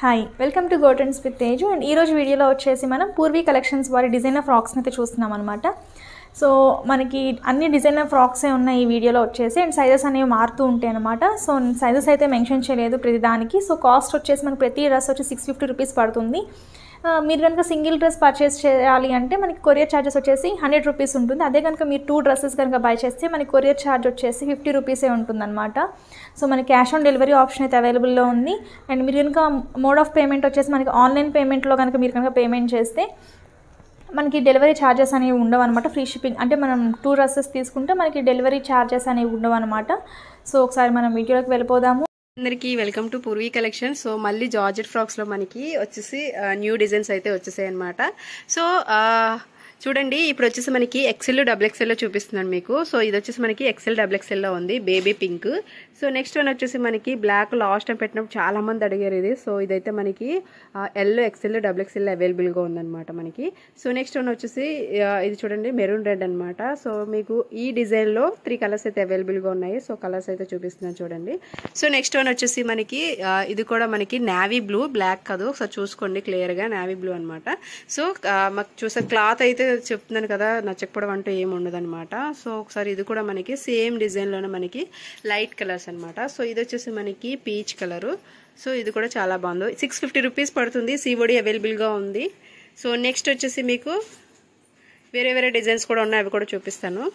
hi welcome to గోటన్స్ with Teju and ఈరోజు వీడియోలో వచ్చేసి మనం పూర్వీ కలెక్షన్స్ వారి డిజైనర్ ఫ్రాక్స్ని అయితే చూస్తున్నాం అనమాట సో మనకి అన్ని డిజైనర్ ఫ్రాక్సే ఉన్నాయి ఈ వీడియోలో వచ్చేసి అండ్ సైజెస్ అనేవి మారుతూ ఉంటాయి అనమాట సో సైజెస్ అయితే మెన్షన్ చేయలేదు ప్రతి దానికి సో కాస్ట్ వచ్చేసి మనకి ప్రతి డ్రెస్ వచ్చి సిక్స్ ఫిఫ్టీ రూపీస్ పడుతుంది ఆ, మీరు కనుక సింగిల్ డ్రెస్ పర్చేస్ చేయాలి అంటే మనకి కొరియర్ ఛార్జెస్ వచ్చేసి హండ్రెడ్ రూపీస్ ఉంటుంది అదే కనుక మీరు టూ డ్రెస్సెస్ కనుక బై చేస్తే మనకి కొరియర్ ఛార్జ్ వచ్చేసి ఫిఫ్టీ రూపీసే ఉంటుందన్నమాట సో మనకి క్యాష్ ఆన్ డెలివరీ ఆప్షన్ అయితే అవైలబుల్లో ఉంది అండ్ మీరు కనుక మోడ్ ఆఫ్ పేమెంట్ వచ్చేసి మనకి ఆన్లైన్ పేమెంట్లో కనుక మీరు కనుక పేమెంట్ చేస్తే మనకి డెలివరీ ఛార్జెస్ అనేవి ఉండవు అనమాట ఫ్రీ షిప్పింగ్ అంటే మనం టూ డ్రెస్సెస్ తీసుకుంటే మనకి డెలివరీ ఛార్జెస్ అనేవి ఉండవు అనమాట సో ఒకసారి మనం వీడియోలోకి వెళ్ళిపోదాము అందరికీ welcome to Purvi collection so మళ్ళీ జార్జెట్ ఫ్రాక్స్ లో మనకి వచ్చేసి న్యూ డిజైన్స్ అయితే వచ్చేసాయి అనమాట సో ఆ, చూడండి ఇప్పుడు వచ్చేసి మనకి ఎక్సెల్ డబుల్ ఎక్సెల్ లో చూపిస్తున్నాను మీకు సో ఇది వచ్చేసి మనకి ఎక్సెల్ డబుల్ ఎక్సెల్ లో ఉంది baby pink so next one వచ్చేసి మనకి బ్లాక్ లాస్ట్ టైం పెట్టినప్పుడు చాలా మంది అడిగారు ఇది సో ఇదైతే మనకి yellow XL double XL available గా ఉందన్నమాట మనకి సో నెక్స్ట్ వన్ వచ్చేసి ఆ, ఇది చూడండి మెరూన్ రెడ్ అన్నమాట సో మీకు ఈ డిజైన్ లో త్రీ కలర్స్ అయితే అవైలబుల్ గా ఉన్నాయి సో కలర్స్ అయితే చూపిస్తున్నాను చూడండి సో నెక్స్ట్ వన్ వచ్చేసి మనకి ఆ, ఇది కూడా మనకి నావీ బ్లూ బ్లాక్ కాదు ఒకసారి చూసుకోండి క్లియర్ గా నావీ బ్లూ అనమాట సో ఆ, మాకు చూసే క్లాత్ అయితే చెప్తున్నాను కదా నచ్చకపోవడం అంటూ ఏమి ఉండదు అనమాట సో ఒకసారి ఇది కూడా మనకి సేమ్ డిజైన్ లోనే మనకి లైట్ కలర్స్ అనమాట సో ఇది వచ్చేసి మనకి పీచ్ కలరు సో ఇది కూడా చాలా బాగుంది సిక్స్ ఫిఫ్టీ రూపీస్ పడుతుంది సివోడి అవైలబుల్గా ఉంది సో నెక్స్ట్ వచ్చేసి మీకు వేరే వేరే డిజైన్స్ కూడా ఉన్నాయి అవి కూడా చూపిస్తాను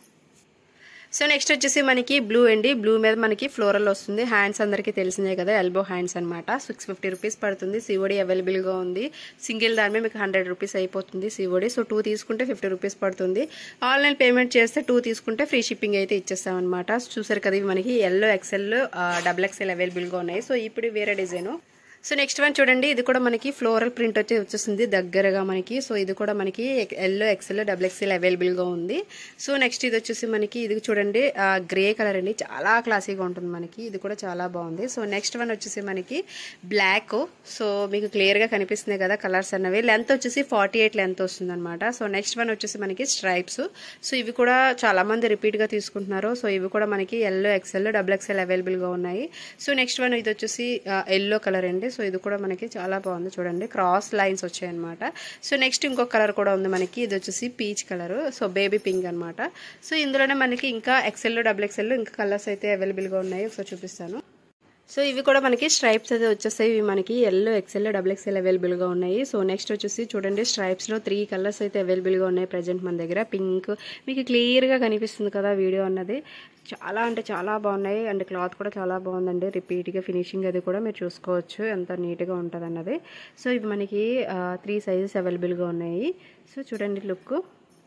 సో నెక్స్ట్ వచ్చేసి మనకి బ్లూ అండి బ్లూ మీద మనకి ఫ్లోరల్ వస్తుంది హ్యాండ్స్ అందరికీ తెలిసిందే కదా ఎల్బో హ్యాండ్స్ అనమాట సిక్స్ ఫిఫ్టీ రూపీస్ పడుతుంది సివోడి అవైలబుల్గా ఉంది సింగిల్ దాని మీద మీకు హండ్రెడ్ రూపీస్ అయిపోతుంది సివోడి సో టూ తీసుకుంటే ఫిఫ్టీ రూపీస్ పడుతుంది ఆన్లైన్ పేమెంట్ చేస్తే టూ తీసుకుంటే ఫ్రీ షిప్పింగ్ అయితే ఇచ్చేస్తాం అనమాట చూసారు కదా ఇవి మనకి ఎల్లో ఎక్సెల్ డబుల్ ఎక్సెల్ అవైలబుల్గా ఉన్నాయి సో ఇప్పుడు వేరే డిజైన్ సో నెక్స్ట్ వన్ చూడండి ఇది కూడా మనకి ఫ్లోరల్ ప్రింట్ వచ్చి వచ్చేస్తుంది దగ్గరగా మనకి సో ఇది కూడా మనకి ఎల్లో ఎక్సెల్ డబుల్ ఎక్సెల్ అవైలబుల్గా ఉంది సో నెక్స్ట్ ఇది వచ్చేసి మనకి ఇది చూడండి గ్రే కలర్ అండి చాలా క్లాసీగా ఉంటుంది మనకి ఇది కూడా చాలా బాగుంది సో నెక్స్ట్ వన్ వచ్చేసి మనకి బ్లాక్ సో మీకు క్లియర్గా కనిపిస్తుంది కదా కలర్స్ అన్నవి లెంత్ వచ్చేసి ఫార్టీ ఎయిట్ లెంత్ వస్తుంది అనమాట సో నెక్స్ట్ వన్ వచ్చేసి మనకి స్ట్రైప్స్ సో ఇవి కూడా చాలా మంది రిపీట్గా తీసుకుంటున్నారు సో ఇవి కూడా మనకి ఎల్లో ఎక్సెల్ డబుల్ ఎక్సెల్ అవైలబుల్గా ఉన్నాయి సో నెక్స్ట్ వన్ ఇది వచ్చేసి ఎల్లో కలర్ అండి సో ఇది కూడా మనకి చాలా బాగుంది చూడండి క్రాస్ లైన్స్ వచ్చాయన్నమాట సో నెక్స్ట్ ఇంకొక కలర్ కూడా ఉంది మనకి ఇది వచ్చేసి peach colour so baby pink అనమాట సో ఇందులోనే మనకి ఇంకా ఎక్సెల్ డబుల్ ఎక్సెల్ ఇంకా కలర్స్ అయితే అవైలబుల్గా ఉన్నాయి ఒకసారి చూపిస్తాను సో ఇవి కూడా మనకి స్ట్రైప్స్ అయితే వచ్చేస్తాయి ఇవి మనకి ఎల్లో ఎక్సెల్ డబుల్ ఎక్సెల్ అవైలబుల్గా ఉన్నాయి సో నెక్స్ట్ వచ్చేసి చూడండి స్ట్రైప్స్లో త్రీ కలర్స్ అయితే అవైలబుల్గా ఉన్నాయి ప్రజెంట్ మన దగ్గర పింక్ మీకు క్లియర్గా కనిపిస్తుంది కదా వీడియో అన్నది చాలా అంటే చాలా బాగున్నాయి అండ్ క్లాత్ కూడా చాలా బాగుందండి రిపీట్గా ఫినిషింగ్ అది కూడా మీరు చూసుకోవచ్చు ఎంత నీట్గా ఉంటుంది అన్నది సో ఇవి మనకి త్రీ సైజెస్ అవైలబుల్గా ఉన్నాయి సో చూడండి లుక్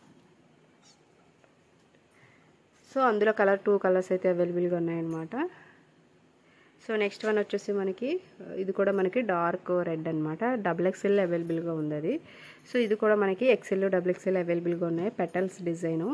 సో అందులో కలర్ టూ కలర్స్ అయితే అవైలబుల్గా ఉన్నాయన్నమాట సో నెక్స్ట్ వన్ వచ్చేసి మనకి ఇది కూడా మనకి డార్క్ రెడ్ అనమాట డబుల్ ఎక్స్ఎల్ అవైలబుల్గా ఉంది అది సో ఇది కూడా మనకి ఎక్సెల్ డబుల్ ఎక్స్ఎల్ అవైలబుల్గా ఉన్నాయి petals design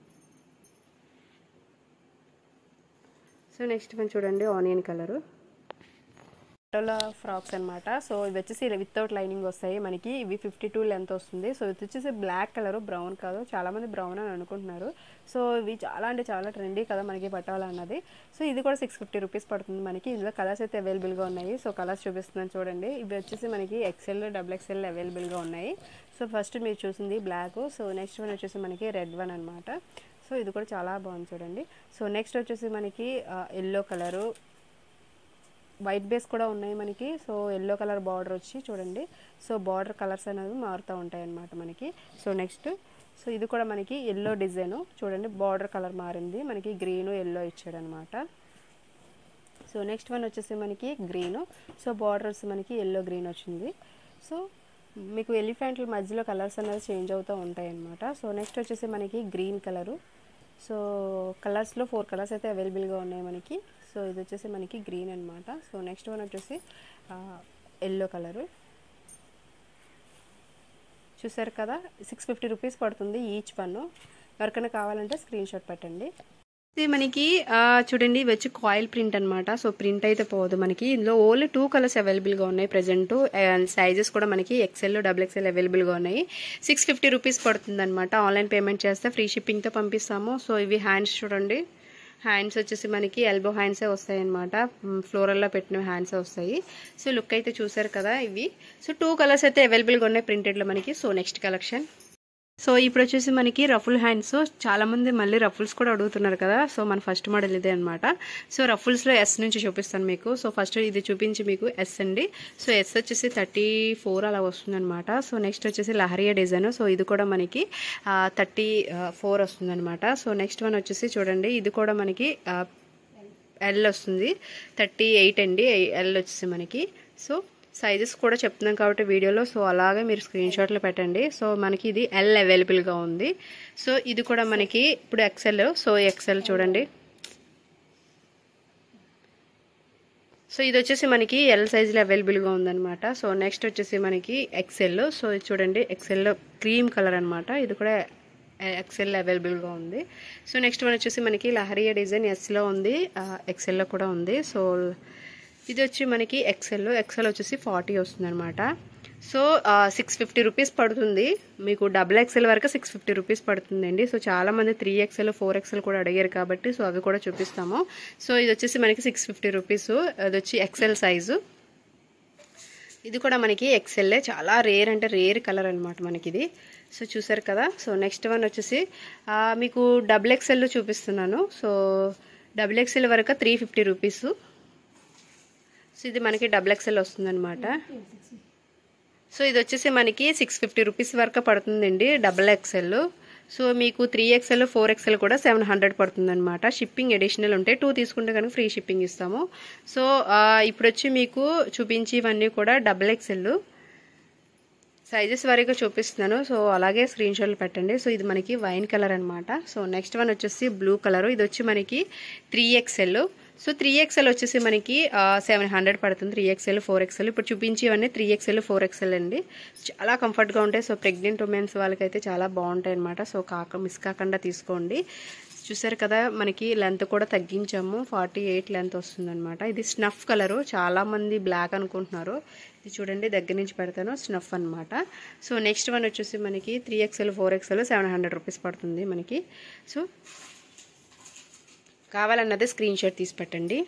so next one చూడండి ఆనియన్ కలరు పటోలా ఫ్రాక్స్ అనమాట సో ఇవి వచ్చేసి వితౌట్ లైనింగ్ వస్తాయి మనకి ఇవి ఫిఫ్టీ టూ లెంత్ వస్తుంది సో ఇది వచ్చేసి బ్లాక్ కలర్ బ్రౌన్ కాదు చాలా మంది బ్రౌన్ అని అనుకుంటున్నారు సో ఇవి చాలా అంటే చాలా ట్రెండీ కదా మనకి పటోలా అన్నది సో ఇది కూడా సిక్స్ ఫిఫ్టీ రూపీస్ పడుతుంది మనకి ఇందులో కలర్స్ అయితే అవైలబుల్గా ఉన్నాయి సో కలర్స్ చూపిస్తున్నాను చూడండి ఇవి వచ్చేసి మనకి ఎక్సెల్ డబుల్ ఎక్సెల్ అవైలబుల్గా ఉన్నాయి సో ఫస్ట్ మీరు చూసింది బ్లాక్ సో నెక్స్ట్ వన్ వచ్చేసి మనకి రెడ్ వన్ అనమాట సో ఇది కూడా చాలా బాగుంది చూడండి సో నెక్స్ట్ వచ్చేసి మనకి ఎల్లో కలరు వైట్ బేస్ కూడా ఉన్నాయి మనకి సో ఎల్లో కలర్ బార్డర్ వచ్చి చూడండి సో బార్డర్ కలర్స్ అనేవి మారుతూ ఉంటాయి అన్నమాట మనకి సో నెక్స్ట్ సో ఇది కూడా మనకి ఎల్లో డిజైన్ చూడండి బార్డర్ కలర్ మారింది మనకి గ్రీను ఎల్లో ఇచ్చాడు అనమాట సో నెక్స్ట్ వన్ వచ్చేసి మనకి గ్రీను సో బార్డర్ వచ్చి మనకి ఎల్లో గ్రీన్ వచ్చింది సో మీకు ఎలిఫెంట్ల మధ్యలో కలర్స్ అనేది చేంజ్ అవుతూ ఉంటాయి అన్నమాట సో నెక్స్ట్ వచ్చేసి మనకి గ్రీన్ కలరు సో కలర్స్లో ఫోర్ కలర్స్ అయితే అవైలబుల్గా ఉన్నాయి మనకి సో ఇది వచ్చేసి మనకి గ్రీన్ అనమాట సో నెక్స్ట్ వన్ వచ్చేసి ఎల్లో కలరు చూసారు కదా సిక్స్ ఫిఫ్టీ రూపీస్ పడుతుంది ఈచ్ వన్ ఎవరికైనా కావాలంటే స్క్రీన్ షాట్ పెట్టండి ఇది మనకి ఆ, చూడండి ఇవి వచ్చి కాయిల్ ప్రింట్ అనమాట సో ప్రింట్ అయితే పోదు మనకి ఇందులో ఓన్లీ టూ కలర్స్ అవైలబుల్గా ఉన్నాయి ప్రజెంట్ అండ్ సైజెస్ కూడా మనకి ఎక్సెల్ డబుల్ ఎక్సెల్ అవైలబుల్గా ఉన్నాయి సిక్స్ ఫిఫ్టీ రూపీస్ పడుతుంది అనమాట ఆన్లైన్ పేమెంట్ చేస్తే ఫ్రీ షిప్పింగ్తో పంపిస్తాము సో ఇవి హ్యాండ్స్ చూడండి హ్యాండ్స్ వచ్చేసి మనకి ఎల్బో హ్యాండ్సే వస్తాయి అనమాట ఫ్లోరల్లో పెట్టిన హ్యాండ్సే వస్తాయి సో లుక్ అయితే చూసారు కదా ఇవి సో టూ కలర్స్ అయితే అవైలబుల్గా ఉన్నాయి ప్రింటెడ్లో మనకి సో నెక్స్ట్ కలెక్షన్ సో ఇప్పుడు వచ్చేసి మనకి రఫుల్ హ్యాండ్స్ చాలా మంది మళ్ళీ రఫుల్స్ కూడా అడుగుతున్నారు కదా సో మన ఫస్ట్ మోడల్ ఇదే అనమాట సో రఫుల్స్లో ఎస్ నుంచి చూపిస్తాను మీకు సో ఫస్ట్ ఇది చూపించి మీకు ఎస్ అండి సో ఎస్ వచ్చేసి థర్టీ ఫోర్ అలా వస్తుందన్నమాట సో నెక్స్ట్ వచ్చేసి లహరియా డిజైన్ సో ఇది కూడా మనకి థర్టీ ఫోర్ వస్తుందన్నమాట సో నెక్స్ట్ వన్ వచ్చేసి చూడండి ఇది కూడా మనకి ఎల్ వస్తుంది థర్టీ ఎయిట్ అండి ఎల్ వచ్చేసి మనకి సో సైజెస్ కూడా చెప్తున్నాం కాబట్టి వీడియోలో సో అలాగే మీరు స్క్రీన్ షాట్లు పెట్టండి సో మనకి ఇది ఎల్ అవైలబుల్గా ఉంది సో ఇది కూడా మనకి ఇప్పుడు ఎక్సెల్ సో ఎక్సెల్ చూడండి సో ఇది వచ్చేసి మనకి ఎల్ సైజులో అవైలబుల్గా ఉందన్నమాట సో నెక్స్ట్ వచ్చేసి మనకి ఎక్సెల్ సో ఇది చూడండి ఎక్సెల్లో క్రీమ్ కలర్ అనమాట ఇది కూడా ఎక్సెల్ అవైలబుల్గా ఉంది సో నెక్స్ట్ వన్ వచ్చేసి మనకి లహరియా డిజైన్ ఎస్లో ఉంది ఎక్సెల్లో కూడా ఉంది సో ఇది వచ్చి మనకి ఎక్సెల్ ఎక్సెల్ వచ్చేసి ఫార్టీ వస్తుంది అనమాట సో సిక్స్ ఫిఫ్టీ రూపీస్ పడుతుంది మీకు డబుల్ ఎక్సెల్ వరకు సిక్స్ ఫిఫ్టీ రూపీస్ పడుతుందండి సో చాలామంది త్రీ ఎక్సెల్ ఫోర్ ఎక్సెల్ కూడా అడిగారు కాబట్టి సో అవి కూడా చూపిస్తాము సో ఇది వచ్చేసి మనకి సిక్స్ ఫిఫ్టీ రూపీస్ అది వచ్చి ఎక్సెల్ సైజు ఇది కూడా మనకి ఎక్సెల్లే చాలా రేర్ అంటే రేర్ కలర్ అనమాట మనకి ఇది సో చూసారు కదా సో నెక్స్ట్ వన్ వచ్చేసి మీకు డబుల్ ఎక్సెల్ చూపిస్తున్నాను సో డబుల్ ఎక్సెల్ వరకు త్రీ ఫిఫ్టీ రూపీస్ సో ఇది మనకి డబుల్ ఎక్సెల్ వస్తుందన్నమాట సో ఇది వచ్చేసి మనకి సిక్స్ ఫిఫ్టీ రూపీస్ వరకు పడుతుందండి డబుల్ ఎక్సెల్ సో మీకు త్రీ ఎక్స్ఎల్ ఫోర్ ఎక్స్ఎల్ కూడా సెవెన్ హండ్రెడ్ పడుతుంది అనమాట షిప్పింగ్ అడిషనల్ ఉంటే టూ తీసుకుంటే కనుక ఫ్రీ షిప్పింగ్ ఇస్తాము సో ఇప్పుడు వచ్చి మీకు చూపించి ఇవన్నీ కూడా డబుల్ ఎక్స్ఎల్ సైజెస్ వారీగా చూపిస్తున్నాను సో అలాగే స్క్రీన్ షాట్లు పెట్టండి సో ఇది మనకి వైన్ కలర్ అనమాట సో నెక్స్ట్ వన్ వచ్చేసి బ్లూ కలర్ ఇది వచ్చి మనకి three XL so three XL వచ్చేసి మనకి సెవెన్ హండ్రెడ్ పడుతుంది త్రీ ఎక్స్ఎల్ ఫోర్ ఎక్స్ఎల్ ఇప్పుడు చూపించేవన్నీ త్రీ ఎక్స్ఎల్ ఫోర్ ఎక్స్ఎల్ అండి చాలా కంఫర్ట్గా ఉంటాయి సో ప్రెగ్నెంట్ ఉమెన్స్ వాళ్ళకైతే చాలా బాగుంటాయి అనమాట సో కాక మిస్ కాకుండా తీసుకోండి చూసారు కదా మనకి లెంత్ కూడా తగ్గించాము ఫార్టీ ఎయిట్ లెంత్ వస్తుందన్నమాట ఇది స్నఫ్ కలరు చాలామంది బ్లాక్ అనుకుంటున్నారు ఇది చూడండి దగ్గర నుంచి పెడతాను స్నఫ్ అనమాట సో నెక్స్ట్ వన్ వచ్చేసి మనకి three XL four XL seven hundred rupees పడుతుంది మనకి సో కావాలన్నది స్క్రీన్ షాట్ తీసి పెట్టండి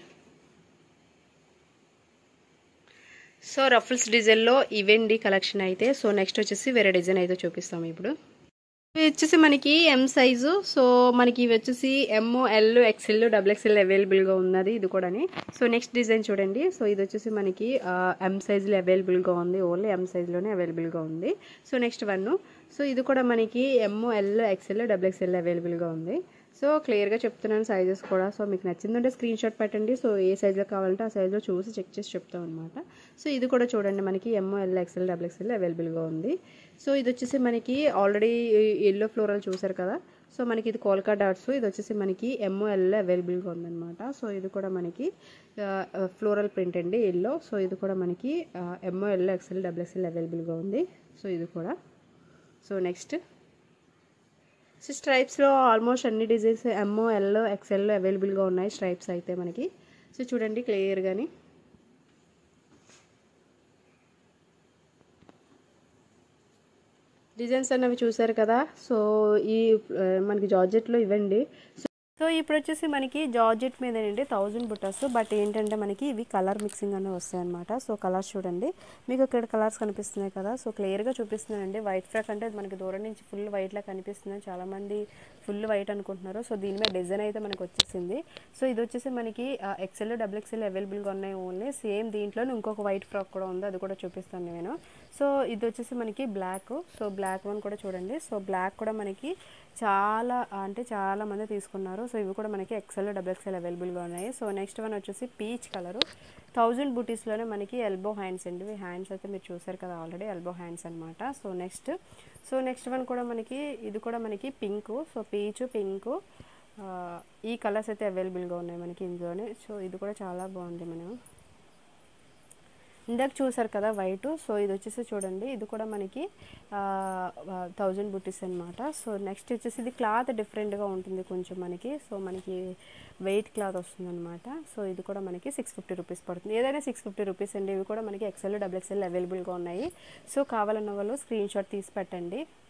సో రఫుల్స్ డిజైన్లో ఇవండి కలెక్షన్ అయితే సో నెక్స్ట్ వచ్చేసి వేరే డిజైన్ అయితే చూపిస్తాము ఇప్పుడు ఇవి వచ్చేసి మనకి ఎం సైజు సో మనకి ఇవి వచ్చేసి M L XL double XL అవైలబుల్గా ఉన్నది ఇది కూడాని సో నెక్స్ట్ డిజైన్ చూడండి సో ఇది వచ్చేసి మనకి ఎం సైజులో అవైలబుల్గా ఉంది ఓన్లీ ఎం సైజులోనే అవైలబుల్గా ఉంది సో నెక్స్ట్ వన్ సో ఇది కూడా మనకి M L XL double XL అవైలబుల్గా ఉంది సో క్లియర్గా చెప్తున్నాను సైజెస్ కూడా సో మీకు నచ్చిందంటే స్క్రీన్ షాట్ పెట్టండి సో ఏ సైజులో కావాలంటే ఆ సైజులో చూసి చెక్ చేసి చెప్తాం అనమాట సో ఇది కూడా చూడండి మనకి M L XL double XL అవైలబుల్గా ఉంది సో ఇది వచ్చేసి మనకి ఆల్రెడీ ఎల్లో ఫ్లోరల్ చూసారు కదా సో మనకి ఇది కోల్కా డాట్స్ ఇది వచ్చేసి మనకి ఎంఓఎల్ అవైలబుల్గా ఉందన్నమాట సో ఇది కూడా మనకి ఫ్లోరల్ ప్రింట్ అండి ఎల్లో సో ఇది కూడా మనకి ఎంఓఎల్ ఎక్స్ఎల్ డబుల్ ఎక్స్ఎల్ అవైలబుల్గా ఉంది సో ఇది కూడా సో నెక్స్ట్ సో స్ట్రైప్స్లో ఆల్మోస్ట్ అన్ని డిజైన్స్ ఎంఓ ఎల్ ఎక్స్ఎల్ అవైలబుల్గా ఉన్నాయి స్ట్రైప్స్ అయితే మనకి సో చూడండి క్లియర్గాని డిజైన్స్ అన్నవి చూసారు కదా సో ఈ మనకి జార్జెట్లో ఇవ్వండి సో ఇప్పుడు వచ్చేసి మనకి జార్జెట్ మీదేనండి థౌజండ్ బుట్టర్స్ బట్ ఏంటంటే మనకి ఇవి కలర్ మిక్సింగ్ అనేవి వస్తాయి అనమాట సో కలర్స్ చూడండి మీకు ఇక్కడ కలర్స్ కనిపిస్తున్నాయి కదా సో క్లియర్గా చూపిస్తున్నానండి వైట్ ఫ్రాక్ అంటే మనకి దూరం నుంచి ఫుల్ వైట్లా కనిపిస్తుంది చాలామంది ఫుల్ వైట్ అనుకుంటున్నారు సో దీని మీద డిజైన్ అయితే మనకి వచ్చేసింది సో ఇది వచ్చేసి మనకి ఎక్సెల్ డబుల్ ఎక్సెల్ అవైలబుల్గా ఉన్నాయి ఓన్లీ సేమ్ దీంట్లోనే ఇంకొక వైట్ ఫ్రాక్ కూడా ఉంది అది కూడా చూపిస్తాను నేను సో ఇది వచ్చేసి మనకి బ్లాక్ సో బ్లాక్ వన్ కూడా చూడండి సో బ్లాక్ కూడా మనకి చాలా అంటే చాలా మంది తీసుకున్నారు సో ఇవి కూడా మనకి ఎక్సెల్ డబుల్ ఎక్సెల్ అవైలబుల్గా ఉన్నాయి సో నెక్స్ట్ వన్ వచ్చేసి పీచ్ కలరు థౌజండ్ బూటీస్లోనే మనకి ఎల్బో హ్యాండ్స్ అండి ఇవి హ్యాండ్స్ అయితే మీరు చూసారు కదా ఆల్రెడీ ఎల్బో హ్యాండ్స్ అనమాట so next so next one కూడా మనకి ఇది కూడా మనకి పింక్ సో పీచ్ పింక్ ఈ కలర్స్ అయితే అవైలబుల్గా ఉన్నాయి మనకి ఇందులోనే సో ఇది కూడా చాలా బాగుంది మనం ఇందాక చూసారు కదా వైట్ సో ఇది వచ్చేసి చూడండి ఇది కూడా మనకి థౌజండ్ బుటీస్ అనమాట సో నెక్స్ట్ వచ్చేసి ఇది క్లాత్ డిఫరెంట్గా ఉంటుంది కొంచెం మనకి సో మనకి వెయిట్ క్లాత్ వస్తుంది అనమాట సో ఇది కూడా మనకి సిక్స్ ఫిఫ్టీ రూపీస్ పడుతుంది ఏదైనా సిక్స్ ఫిఫ్టీ రూపీస్ అండి ఇవి కూడా మనకి ఎక్సెల్ డబుల్ ఎక్సెల్ అవైలబుల్గా ఉన్నాయి సో కావాలన్న వాళ్ళు స్క్రీన్ షాట్ తీసి పెట్టండి